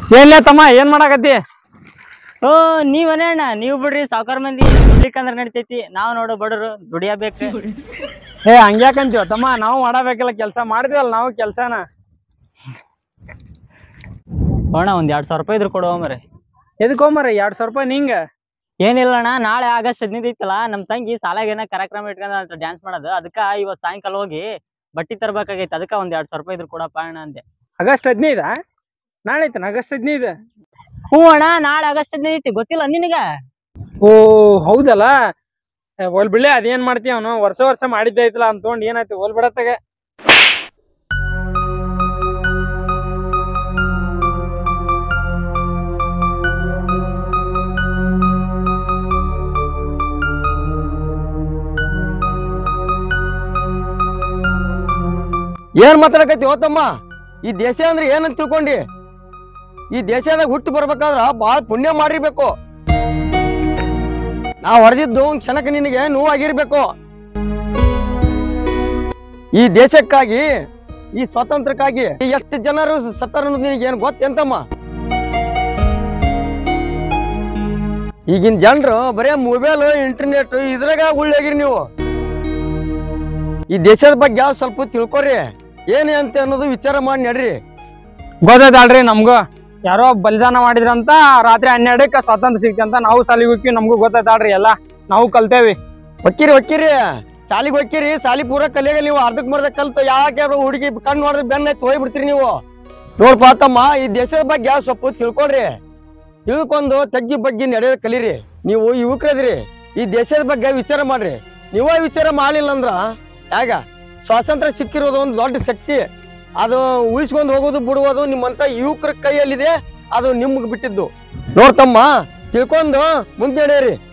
ಏನ್ಲೇ ತಮ್ಮ ಏನ್ ಮಾಡಾಕತ್ತಿ ಓ ನೀವನೇ ಅಣ್ಣ ನೀವು ಬಿಡ್ರಿ ಸಾವುಕಾರ ಮಂದಿ ದುಡ್ಲಿಕ್ಕಂದ್ರ ನಡಿತೈತಿ ನಾವ್ ನೋಡು ಬಡರು ದುಡಿಯಬೇಕು ಏ ಹಂಗ್ಯಾಕಂತೀವ ತಮ್ಮ ನಾವು ಮಾಡಬೇಕಲ್ಲ ಕೆಲಸ ಮಾಡಿದ್ವಲ್ಲ ನಾವು ಕೆಲ್ಸನ ಅಣ್ಣ ಒಂದ್ ಎರಡ್ ಸಾವಿರ ರೂಪಾಯಿ ಇದ್ರ ಕೊಡುವ ಮರೆ ಎದಕ್ಕೊಂಬರ ಎರಡ್ ಸಾವಿರ ರೂಪಾಯಿ ನಿಂಗ ಏನಿಲ್ಲ ಅಣ್ಣ ನಾಳೆ ಆಗಸ್ಟ್ ಹದಿನೈದು ಐತಲ್ಲ ನಮ್ ತಂಗಿ ಸಾಲಾಗ ಏನ ಕಾರ್ಯಕ್ರಮ ಇಟ್ಕೊಂಡ ಡ್ಯಾನ್ಸ್ ಮಾಡೋದು ಅದಕ್ಕ ಇವತ್ ಸಾಯಂಕಾಲ ಹೋಗಿ ಬಟ್ಟಿ ತರ್ಬೇಕಾಗೈತಿ ಅದಕ್ಕ ಒಂದ್ ಎರಡ್ ಸಾವಿರ ರೂಪಾಯಿ ಇದ್ರ ಕೊಡಪ್ಪ ಅಣ್ಣ ಅಂದೆ ಆಗಸ್ಟ್ ಹದಿನೈದ ನಾಳೆ ಐತನ ಆಗಸ್ಟ್ ಹದಿನೈದು ಹ್ಞೂ ಅಣ್ಣ ನಾಳೆ ಆಗಸ್ಟ್ ಹದಿನೈದು ಐತಿ ಗೊತ್ತಿಲ್ಲ ನಿನಗ ಓ ಹೌದಲ್ಲ ಏ, ಹೋಲ್ ಬಿಡ್ಲೆ ಅದೇನ್ ಮಾಡ್ತೀವಿ ಅವನು ವರ್ಷ ವರ್ಷ ಮಾಡಿದ್ದೆ ಐತಲ್ಲ ಅಂತ ತೊಗೊಂಡ್ ಏನಾಯ್ತು ಹೋಲ್ ಬಿಡತ್ತಾಗ ಏನ್ ಮಾತಾಡಕತ್ತಿ ತಮ್ಮ ಈ ದೇಶ ಅಂದ್ರೆ ಏನಂತ ತಿಳ್ಕೊಂಡಿ ಈ ದೇಶದಾಗ ಹುಟ್ಟಿ ಬರ್ಬೇಕಾದ್ರ ಬಾಳ ಪುಣ್ಯ ಮಾಡಿರ್ಬೇಕು ನಾ ಹೊಡೆದಿದ್ದು ಒಂದ್ ಕ್ಷಣಕ್ಕೆ ನಿನಗೆ ನೋವಾಗಿರ್ಬೇಕು ಈ ದೇಶಕ್ಕಾಗಿ ಈ ಸ್ವಾತಂತ್ರ್ಯಕ್ಕಾಗಿ ಎಷ್ಟು ಜನರು ಸತ್ತಾರ ಅನ್ನೋದು ನಿನಗೆ ಏನ್ ಗೊತ್ತೆಂತಮ್ಮ ಈಗಿನ ಜನರು ಬರೇ ಮೊಬೈಲ್ ಇಂಟರ್ನೆಟ್ ಇದ್ರಾಗ ಉಳ್ಳಾಗಿರಿ ನೀವು ಈ ದೇಶದ ಬಗ್ಗೆ ಯಾವ ಸ್ವಲ್ಪ ತಿಳ್ಕೊರಿ ಏನೇ ಅಂತ ಅನ್ನೋದು ವಿಚಾರ ಮಾಡಿ ನಡ್ರಿ ಗೊತ್ತೈತಲ್ರಿ ನಮ್ಗೂ ಯಾರೋ ಬಲಿದಾನ ಮಾಡಿದ್ರಂತ ರಾತ್ರಿ ಹನ್ನೆರಡಕ್ಕೆ ಸ್ವಾತಂತ್ರ್ಯ ಸಿಕ್ತಂತ ನಾವು ಸಾಲಿಗೆ ಹೋಗಿ ನಮ್ಗೂ ಗೊತ್ತೈತಾಳ್ರಿ ಎಲ್ಲ ನಾವು ಕಲ್ತೇವಿ ಹೊಕ್ಕಿರಿ ಹೊಕ್ಕಿರಿ ಸಾಲಿಗೆ ಹೊಕ್ಕಿರಿ ಸಾಲಿ ಪೂರ ಕಲಿಯಾಗ ನೀವು ಅರ್ಧಕ್ ಮರ್ಧ ಕಲ್ತು ಯಾಕೆ ಹುಡುಗಿ ಕಣ್ಣು ನೋಡಿದ್ರೆ ಬೆನ್ನ ಎತ್ತಿ ಹೋಗ್ಬಿಡ್ತೀರಿ ನೀವು ನೋಡ್ಪ ತಮ್ಮ ಈ ದೇಶದ ಬಗ್ಗೆ ಯಾವ ಸ್ವಲ್ಪ ತಿಳ್ಕೊಳ್ರಿ ತಿಳ್ಕೊಂಡು ತಗ್ಗಿ ಬಗ್ಗೆ ನಡೆಯೋದು ಕಲೀರಿ ನೀವು ಯುವಕರದ್ರಿ ಈ ದೇಶದ ಬಗ್ಗೆ ವಿಚಾರ ಮಾಡ್ರಿ ನೀವೇ ವಿಚಾರ ಮಾಡಲಿಲ್ಲ ಅಂದ್ರ ಯಾಗ ಸ್ವಾತಂತ್ರ್ಯ ಸಿಕ್ಕಿರೋದು ಒಂದು ದೊಡ್ಡ ಶಕ್ತಿ ಅದು ಉಳಿಸ್ಕೊಂಡು ಹೋಗೋದು ಬಿಡುವುದು ನಿಮ್ಮಂತ ಯುವಕರ ಕೈಯಲ್ಲಿದೆ ಅದು ನಿಮ್ಗೆ ಬಿಟ್ಟಿದ್ದು ನೋಡ್ತಮ್ಮ ತಿಳ್ಕೊಂಡು ಮುಂದೆ ನಡೆಯಿರಿ